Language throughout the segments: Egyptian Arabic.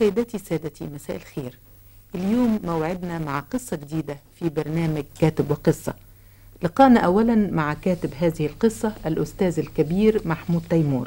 سيداتي سادتي مساء الخير اليوم موعدنا مع قصة جديدة في برنامج كاتب وقصة لقانا أولا مع كاتب هذه القصة الأستاذ الكبير محمود تيمور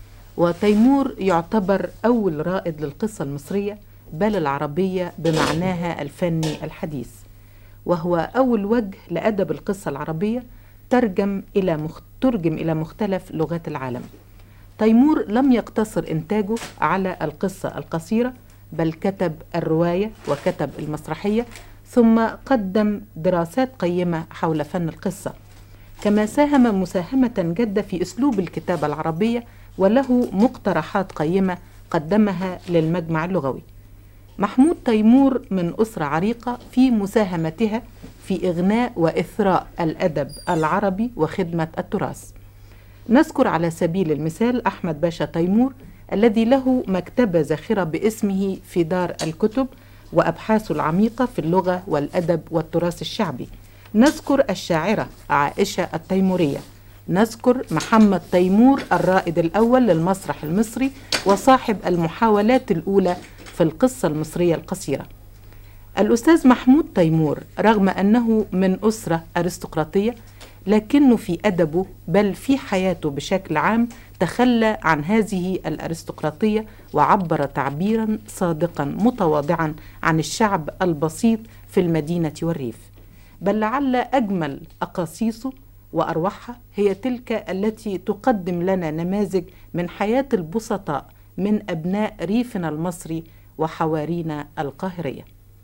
وتيمور يعتبر أول رائد للقصة المصرية بل العربية بمعناها الفني الحديث وهو أول وجه لأدب القصة العربية ترجم إلى مخ... ترجم إلى مختلف لغات العالم تيمور لم يقتصر إنتاجه على القصة القصيرة بل كتب الرواية وكتب المسرحية ثم قدم دراسات قيمة حول فن القصة كما ساهم مساهمة جادة في أسلوب الكتابة العربية وله مقترحات قيمة قدمها للمجمع اللغوي محمود تيمور من أسرة عريقة في مساهمتها في إغناء وإثراء الأدب العربي وخدمة التراث نذكر على سبيل المثال أحمد باشا تيمور الذي له مكتبة زاخرة باسمه في دار الكتب وأبحاثه العميقة في اللغة والأدب والتراث الشعبي نذكر الشاعرة عائشة التيمورية نذكر محمد تيمور الرائد الأول للمسرح المصري وصاحب المحاولات الأولى في القصة المصرية القصيرة الأستاذ محمود تيمور رغم أنه من أسرة أرستقراطية لكنه في أدبه بل في حياته بشكل عام تخلى عن هذه الأرستقراطية وعبر تعبيرا صادقا متواضعا عن الشعب البسيط في المدينة والريف بل لعل أجمل أقاصيصه وأروعها هي تلك التي تقدم لنا نماذج من حياة البسطاء من أبناء ريفنا المصري وحوارينا القاهرية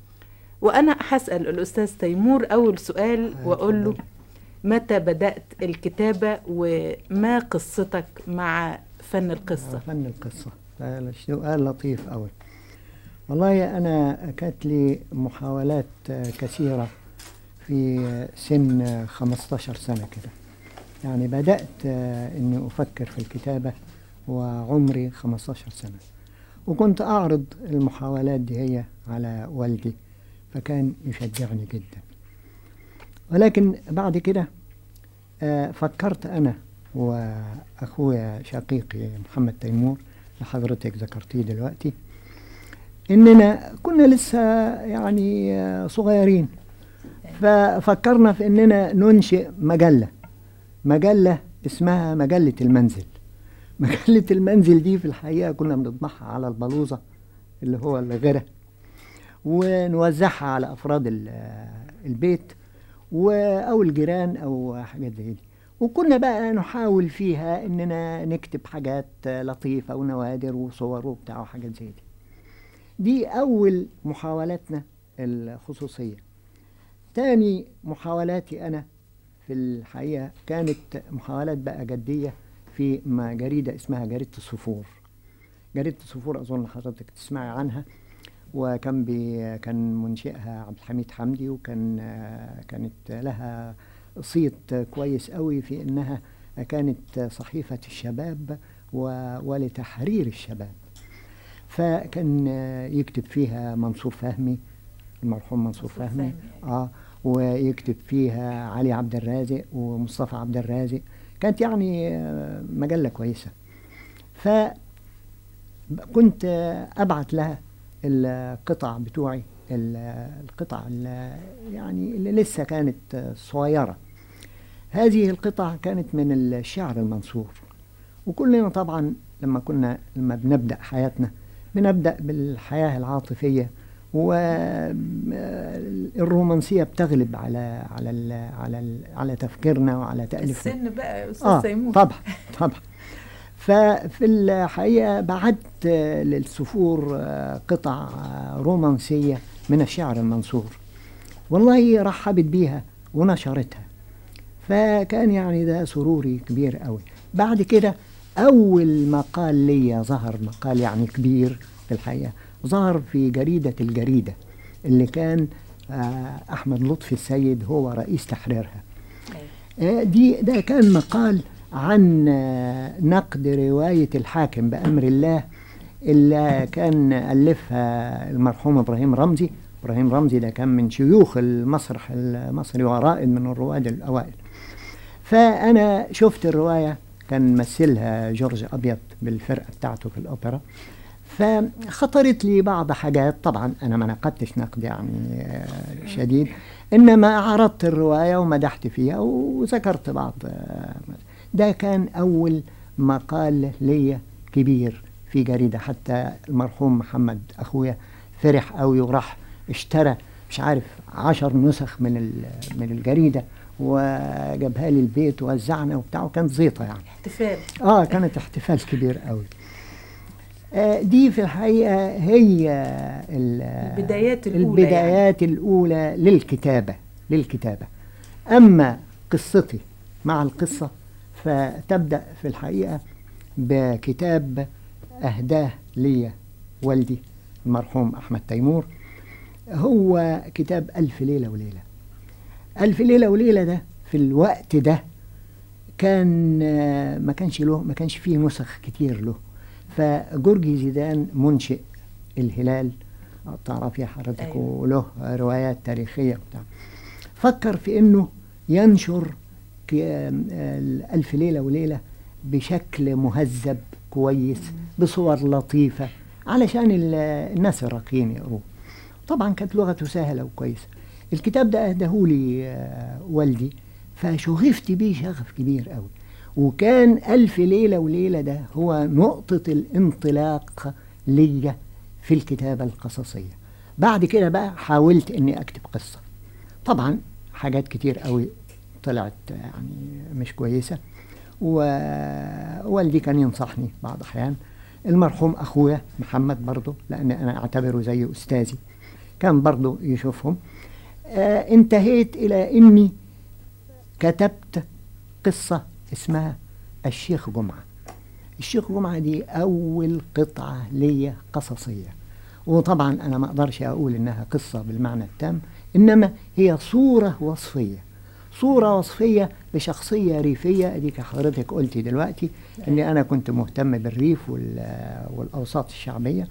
وأنا هسأل الأستاذ تيمور أول سؤال وأقول له متى بدأت الكتابة وما قصتك مع فن القصة فن القصة ده سؤال لطيف أوي والله أنا كانت لي محاولات كثيرة في سن 15 سنة كده يعني بدأت إني أفكر في الكتابة وعمري 15 سنة وكنت أعرض المحاولات دي هي على والدي فكان يشجعني جدا ولكن بعد كده آه فكرت أنا وأخويا شقيقي محمد تيمور اللي حضرتك ذكرتيه دلوقتي إننا كنا لسه يعني آه صغيرين ففكرنا في إننا ننشئ مجلة مجلة اسمها مجلة المنزل مجلة المنزل دي في الحقيقة كنا بنطبعها على البلوزة اللي هو الغيرة ونوزعها على أفراد البيت أو الجيران أو حاجات زي دي وكنا بقى نحاول فيها إننا نكتب حاجات لطيفة ونوادر وصور وبتاع وحاجات زي دي دي أول محاولاتنا الخصوصية تاني محاولاتي أنا في الحقيقة كانت محاولات بقى جدية في جريدة اسمها جريدة الصفور جريدة الصفور أظن حضرتك تسمعي عنها وكان بي كان منشئها عبد الحميد حمدي وكان كانت لها صيت كويس قوي في انها كانت صحيفة الشباب ولتحرير الشباب فكان يكتب فيها منصور فهمي المرحوم منصور فهمي اه ويكتب فيها علي عبد الرازق ومصطفى عبد الرازق كانت يعني مجلة كويسة فكنت أبعت لها القطع بتوعي القطع اللي يعني اللي لسه كانت صغيرة هذه القطع كانت من الشعر المنصور وكلنا طبعا لما كنا لما بنبدأ حياتنا بنبدأ بالحياة العاطفية والرومانسية بتغلب على على ال على ال على تفكيرنا وعلى تأليفنا السن بقى يا أستاذ آه تيمور طبعا طبعا ففي الحقيقة بعت للسفور قطع رومانسية من الشعر المنصور والله رحبت بيها ونشرتها فكان يعني ده سروري كبير قوي بعد كده أول مقال ليا ظهر مقال يعني كبير في الحقيقة ظهر في جريدة الجريدة اللي كان أحمد لطفي السيد هو رئيس تحريرها دي ده كان مقال عن نقد رواية الحاكم بأمر الله اللي كان ألفها المرحوم إبراهيم رمزي إبراهيم رمزي ده كان من شيوخ المسرح المصري ورائد من الرواد الأوائل فأنا شفت الرواية كان مثلها جورج أبيض بالفرقة بتاعته في الأوبرا فخطرت لي بعض حاجات طبعا انا ما نقدتش نقد يعني آه، شديد انما عرضت الروايه ومدحت فيها وذكرت بعض آه، ده كان اول مقال ليا كبير في جريده حتى المرحوم محمد اخويا فرح قوي وراح اشترى مش عارف عشر نسخ من ال- من الجريده وجابها لي البيت ووزعنا وبتاع وكانت زيطه يعني احتفال اه كانت احتفال كبير قوي آه دي في الحقيقه هي ال- البدايات الأولى البدايات الاولى للكتابه للكتابه اما قصتي مع القصه فتبدا في الحقيقه بكتاب اهداه لي والدي المرحوم احمد تيمور هو كتاب الف ليله وليله الف ليله وليله ده في الوقت ده كان آه، ما كانش له ما كانش فيه نسخ كتير له فجورجي زيدان منشئ الهلال آه، تعرفي حضرتك أيوة. وله روايات تاريخية وبتاع فكر في انه ينشر ك- آم، آه، الألف ليلة وليلة بشكل مهذب كويس بصور لطيفة علشان ال- الناس الراقيين يقروه طبعا كانت لغته سهلة وكويسة الكتاب ده أهدهولي آه، والدي فشغفت بيه شغف كبير قوي وكان ألف ليلة وليلة ده هو نقطة الانطلاق ليا في الكتابة القصصية بعد كده بقى حاولت اني اكتب قصة طبعا حاجات كتير قوي طلعت يعني مش كويسة ووالدي كان ينصحني بعض احيان المرحوم اخويا محمد برضه لان انا اعتبره زي استاذي كان برضه يشوفهم آه انتهيت الى اني كتبت قصة اسمها الشيخ جمعة الشيخ جمعة دي أول قطعة ليا قصصية وطبعا أنا ما أقدرش أقول إنها قصة بالمعنى التام إنما هي صورة وصفية صورة وصفية لشخصية ريفية أديك حضرتك قلتي دلوقتي إني أنا كنت مهتم بالريف وال- والأوساط الشعبية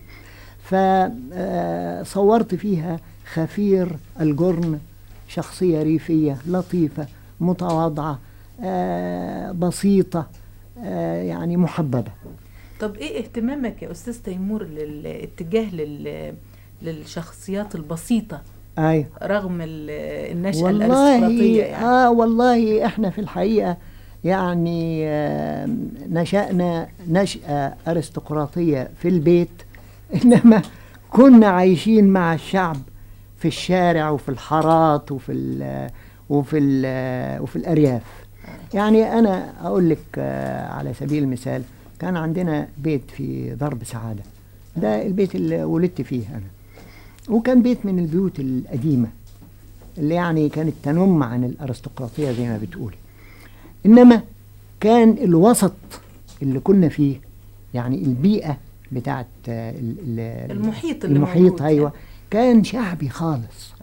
فصورت فيها خفير الجرن شخصية ريفية لطيفة متواضعة آه، بسيطة آه، يعني محببة طب ايه اهتمامك يا استاذ تيمور للاتجاه لل... للشخصيات البسيطة أي رغم ال- النشأة والله الأرستقراطية يعني آه والله إحنا في الحقيقة يعني آه نشأنا نشأة أرستقراطية في البيت إنما كنا عايشين مع الشعب في الشارع وفي الحارات وفي ال وفي ال وفي الأرياف يعني أنا أقول لك آه، على سبيل المثال كان عندنا بيت في درب سعادة ده البيت اللي ولدت فيه أنا وكان بيت من البيوت القديمة اللي يعني كانت تنم عن الأرستقراطية زي ما بتقولي إنما كان الوسط اللي كنا فيه يعني البيئة بتاعت آه، ال- ال- المحيط اللي المحيط موجود أيوة يعني. كان شعبي خالص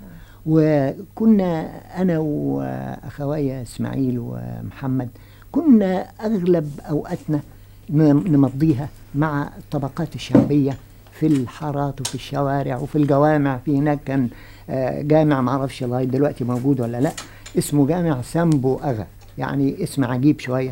وكنا أنا وأخويا إسماعيل ومحمد كنا أغلب أوقاتنا ن- نمضيها مع الطبقات الشعبية في الحارات وفي الشوارع وفي الجوامع في هناك كان آه، جامع معرفش لغاية دلوقتي موجود ولا لأ اسمه جامع سامبو أغا يعني اسم عجيب شوية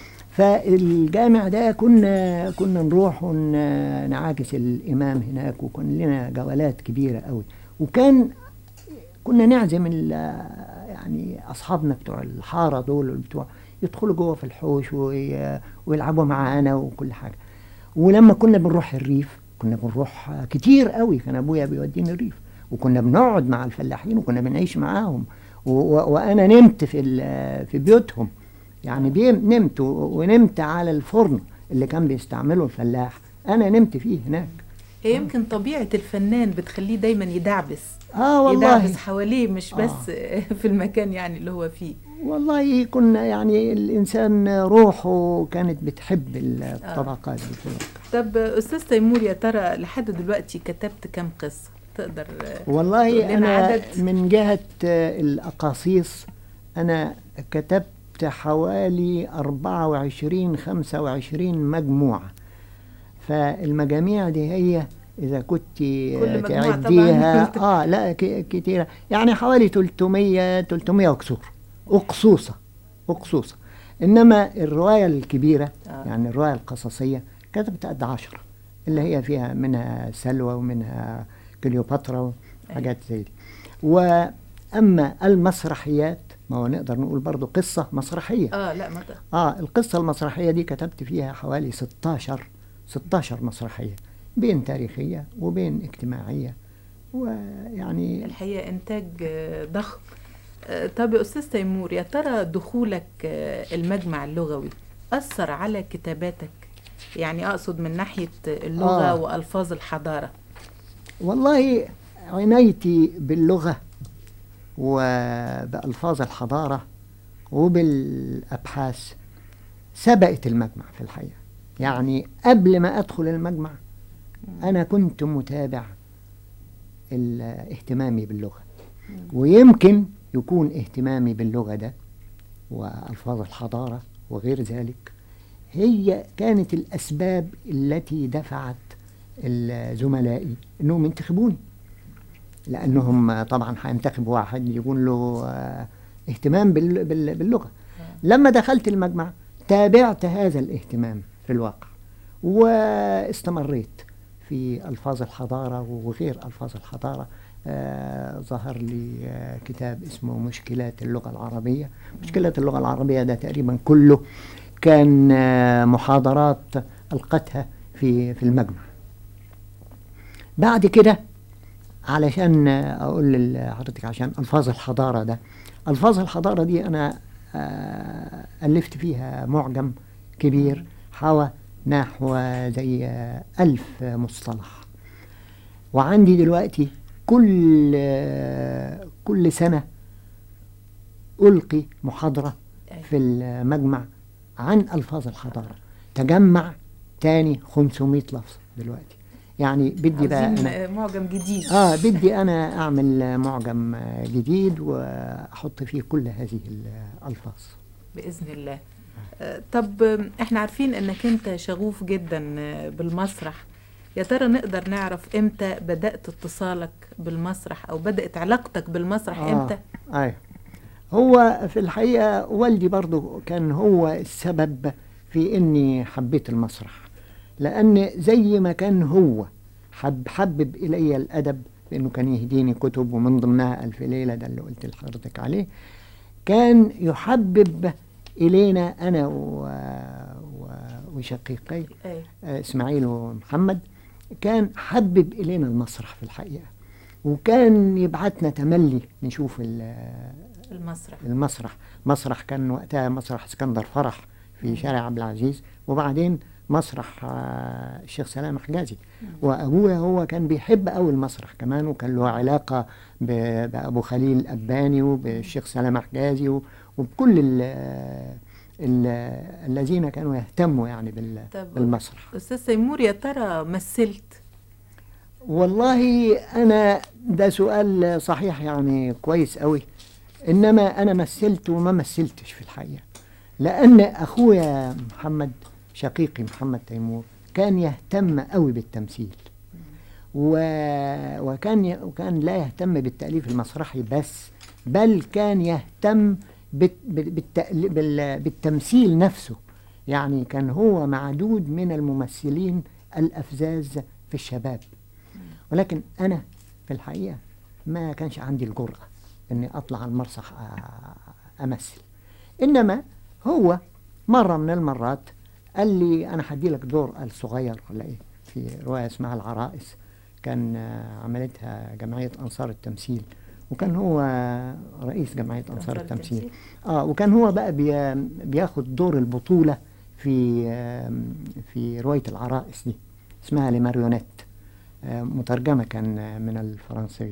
فالجامع ده كنا كنا نروح ونعاكس الإمام هناك وكان لنا جولات كبيرة قوي وكان كنا نعزم ال- يعني أصحابنا بتوع الحارة دول بتوع يدخلوا جوه في الحوش وي- ويلعبوا معانا وكل حاجة ولما كنا بنروح الريف كنا بنروح كتير قوي كان أبويا بيوديني الريف وكنا بنقعد مع الفلاحين وكنا بنعيش معاهم و- و- وأنا نمت في ال- في بيوتهم يعني بيم نمت و- ونمت على الفرن اللي كان بيستعمله الفلاح أنا نمت فيه هناك هي يمكن طبيعة الفنان بتخليه دايما يدعبس اه والله يدعبس حواليه مش بس في المكان يعني اللي هو فيه والله كنا يعني الإنسان روحه كانت بتحب الطبقات دي كلها. طب أستاذ تيمور يا ترى لحد دلوقتي كتبت كم قصة تقدر تقول والله لنا أنا عدد؟ من جهة آه، الأقاصيص أنا كتبت حوالي 24 25 مجموعة فالمجاميع دي هي إذا كنت كل مجموعة طبعاً تعديها قلت- آه لا ك- كتيرة يعني حوالي 300 300 وكسور أقصوصة أقصوصة إنما الرواية الكبيرة آه. يعني الرواية القصصية كتبت قد عشرة اللي هي فيها منها سلوى ومنها كليوباترا وحاجات زي دي واما المسرحيات ما هو نقدر نقول برضو قصه مسرحيه اه لا ما ت- اه القصه المسرحيه دي كتبت فيها حوالي 16 16 مسرحيه بين تاريخيه وبين اجتماعيه ويعني الحقيقة إنتاج آه، ضخم آه، طب يا أستاذ تيمور يا ترى دخولك آه، المجمع اللغوي أثر على كتاباتك يعني أقصد من ناحية اللغة آه. وألفاظ الحضارة والله عنايتي باللغة وبألفاظ الحضارة وبالأبحاث سبقت المجمع في الحقيقة يعني قبل ما أدخل المجمع أنا كنت متابع ال- اهتمامي باللغة ويمكن يكون اهتمامي باللغة ده وألفاظ الحضارة وغير ذلك هي كانت الأسباب التي دفعت زملائي أنهم ينتخبوني لأنهم طبعا هينتخبوا واحد يكون له آه، اهتمام بال- بال- باللغة لما دخلت المجمع تابعت هذا الاهتمام في الواقع واستمريت في ألفاظ الحضارة وغير ألفاظ الحضارة آه ظهر لي آه كتاب اسمه مشكلات اللغة العربية مشكلات اللغة العربية ده تقريبا كله كان آه محاضرات ألقتها في في المجمع بعد كده علشان اقول لحضرتك عشان الفاظ الحضاره ده الفاظ الحضاره دي انا آه، الفت فيها معجم كبير حوى نحو زي آه، ألف مصطلح وعندي دلوقتي كل آه، كل سنه القي محاضره في المجمع عن الفاظ الحضاره تجمع تاني 500 لفظ دلوقتي يعني بدي بقى عاوزين أنا آه، معجم جديد اه بدي انا اعمل معجم آه، جديد واحط فيه كل هذه الالفاظ بإذن الله آه، طب آم، احنا عارفين انك انت شغوف جدا آه، بالمسرح يا ترى نقدر نعرف امتى بدأت اتصالك بالمسرح او بدأت علاقتك بالمسرح آه. امتى ايوه هو في الحقيقه والدي برضو كان هو السبب في اني حبيت المسرح لان زي ما كان هو حب حبب الي الادب لانه كان يهديني كتب ومن ضمنها الف ليله ده اللي قلت لحضرتك عليه كان يحبب الينا انا و... و... وشقيقي ايه آه، اسماعيل ومحمد كان حبب الينا المسرح في الحقيقه وكان يبعتنا تملي نشوف ال- المسرح المسرح مسرح كان وقتها مسرح اسكندر فرح في شارع عبد العزيز وبعدين مسرح آه، الشيخ سلام حجازي وابويا هو كان بيحب قوي المسرح كمان وكان له علاقه ب- بابو خليل الاباني وبالشيخ سلام حجازي و- وبكل ال ال الذين كانوا يهتموا يعني بال- طب- بالمسرح استاذ تيمور يا ترى مثلت والله انا ده سؤال صحيح يعني كويس قوي انما انا مثلت وما مثلتش في الحقيقه لان اخويا محمد شقيقي محمد تيمور كان يهتم قوي بالتمثيل و... وكان ي... وكان لا يهتم بالتاليف المسرحي بس بل كان يهتم بت... بال- بالتأل... بال... بالتمثيل نفسه يعني كان هو معدود من الممثلين الافزاز في الشباب ولكن انا في الحقيقه ما كانش عندي الجرأه اني اطلع على المسرح أ- امثل انما هو مره من المرات قال لي انا هدي لك دور الصغير ولا ايه في روايه اسمها العرائس كان آه، عملتها جمعيه انصار التمثيل وكان هو رئيس جمعيه انصار أنصار التمثيل التمثيل. اه وكان هو بقى بي بياخد دور البطوله في آم، في روايه العرائس دي اسمها لماريونيت آه، مترجمه كان آه، من الفرنسيه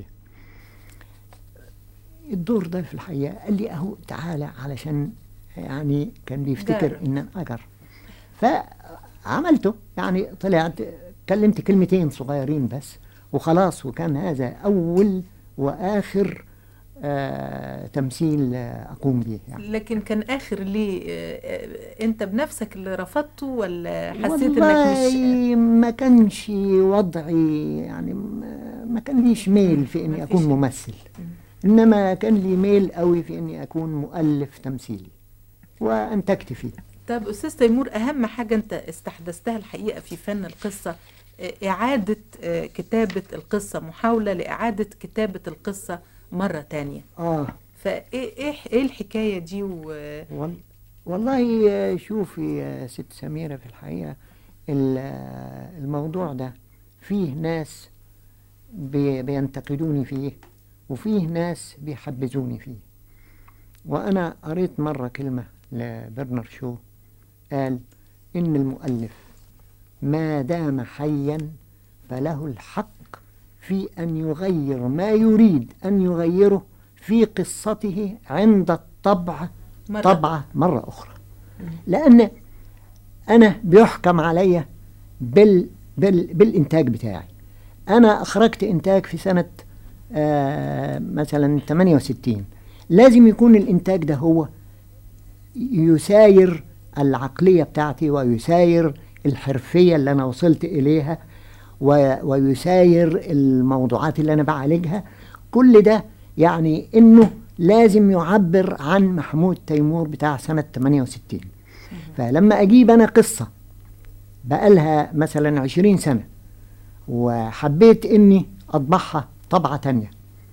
الدور ده في الحقيقه قال لي اهو تعالى علشان يعني كان بيفتكر جرب. ان انا اجر فعملته يعني طلعت كلمت كلمتين صغيرين بس وخلاص وكان هذا اول واخر آه تمثيل آه اقوم به يعني لكن كان اخر ليه آه، آه، انت بنفسك اللي رفضته ولا حسيت انك والله مش ما كانش وضعي يعني ما- ما كان ليش ميل في اني ما اكون فيش. ممثل انما كان لي ميل قوي في اني اكون مؤلف تمثيلي وانتجت فيه طب استاذ تيمور اهم حاجه انت استحدثتها الحقيقه في فن القصه آه، إعادة آه، كتابة القصة محاولة لإعادة كتابة القصة مرة تانية اه فإيه إيه إيه الحكاية دي و... وال- والله آه، شوفي يا ست سميرة في الحقيقة ال- آه، الموضوع ده فيه ناس بي- بينتقدوني فيه وفيه ناس بيحبذوني فيه وأنا قريت مرة كلمة لبرنر شو قال إن المؤلف ما دام حيا فله الحق في أن يغير ما يريد أن يغيره في قصته عند الطبع مرة. طبعة مرة أخرى لأن أنا بيحكم علي بال بال بالإنتاج بتاعي أنا أخرجت إنتاج في سنة آه مثلا 68 لازم يكون الإنتاج ده هو يساير العقلية بتاعتي ويساير الحرفية اللي أنا وصلت إليها و- ويساير الموضوعات اللي أنا بعالجها كل ده يعني إنه لازم يعبر عن محمود تيمور بتاع سنة 68 فلما أجيب أنا قصة بقالها مثلا 20 سنة وحبيت إني أطبعها طبعة تانية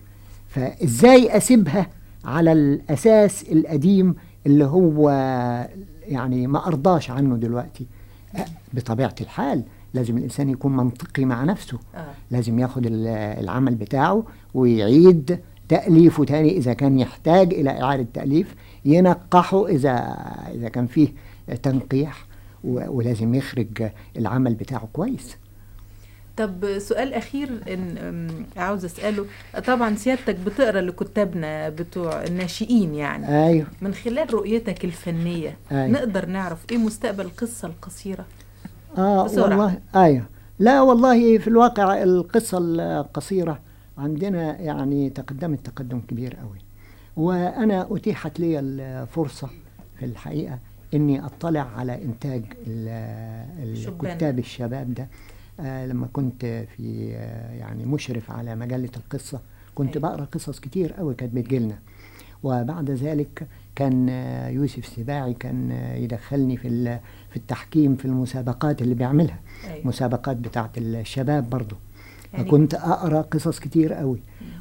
فازاي اسيبها على الاساس القديم اللي هو يعني ما ارضاش عنه دلوقتي أه، بطبيعه الحال لازم الانسان يكون منطقي مع نفسه آه. لازم ياخد ال- العمل بتاعه ويعيد تأليفه تاني إذا كان يحتاج إلى إعادة تأليف ينقحه إذا إذا كان فيه تنقيح و- ولازم يخرج العمل بتاعه كويس طب سؤال أخير إن أم، عاوز أسأله طبعا سيادتك بتقرأ لكتابنا بتوع الناشئين يعني أيوه من خلال رؤيتك الفنية أيوة. نقدر نعرف إيه مستقبل القصة القصيرة اه بسرعة. والله ايوه لا والله في الواقع القصة القصيرة عندنا يعني تقدمت تقدم كبير قوي وانا اتيحت لي الفرصة في الحقيقة اني اطلع على انتاج ال- شبان. الكتاب الشباب ده آه لما كنت في آه يعني مشرف على مجلة القصة كنت أيوة. بقرا قصص كتير قوي كانت بتجيلنا وبعد ذلك كان آه، يوسف سباعي كان آه، يدخلني في ال- في التحكيم في المسابقات اللي بيعملها أيوة. مسابقات بتاعت الشباب برضو يعني- فكنت اقرا قصص كتير قوي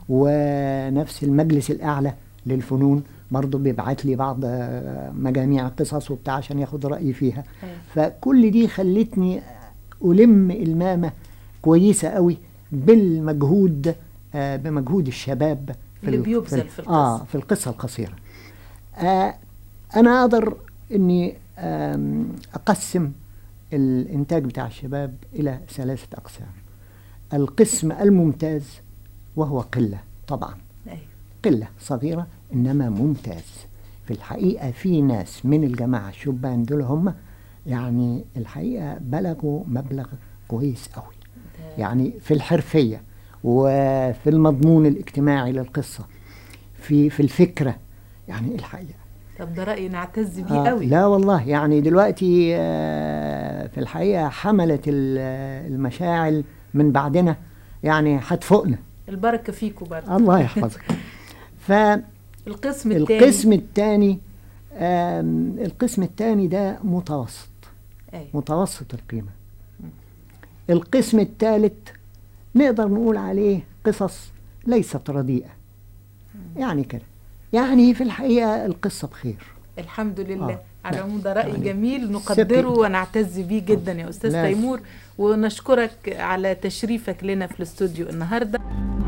ونفس المجلس الاعلى للفنون برضو بيبعت لي بعض آه، مجاميع قصص وبتاع عشان ياخد رايي فيها أيوة. فكل دي خلتني ألم المامة كويسة قوي بالمجهود آه بمجهود الشباب في اللي ال- بيبذل ال- في القصة. آه في القصة القصيرة آه أنا أقدر إني آم، أقسم الإنتاج بتاع الشباب إلى ثلاثة أقسام القسم الممتاز وهو قلة طبعا أيوة. قلة صغيرة إنما ممتاز في الحقيقة في ناس من الجماعة الشبان دول هم يعني الحقيقة بلغوا مبلغ كويس قوي ده- يعني في الحرفية وفي المضمون الاجتماعي للقصة في في الفكرة يعني الحقيقة طب ده رأي نعتز بيه آه قوي لا والله يعني دلوقتي آه في الحقيقة حملت ال- المشاعل من بعدنا يعني هتفوقنا البركة فيكم برضه الله يحفظك فالقسم القسم الثاني الثاني القسم الثاني ده متوسط أيوة. متوسط القيمة القسم الثالث نقدر نقول عليه قصص ليست رديئة يعني كده يعني في الحقيقة القصة بخير الحمد لله آه. على العموم ده رأي يعني جميل نقدره ثقي. ونعتز بيه جدا يا أستاذ لا. تيمور ونشكرك على تشريفك لنا في الاستوديو النهارده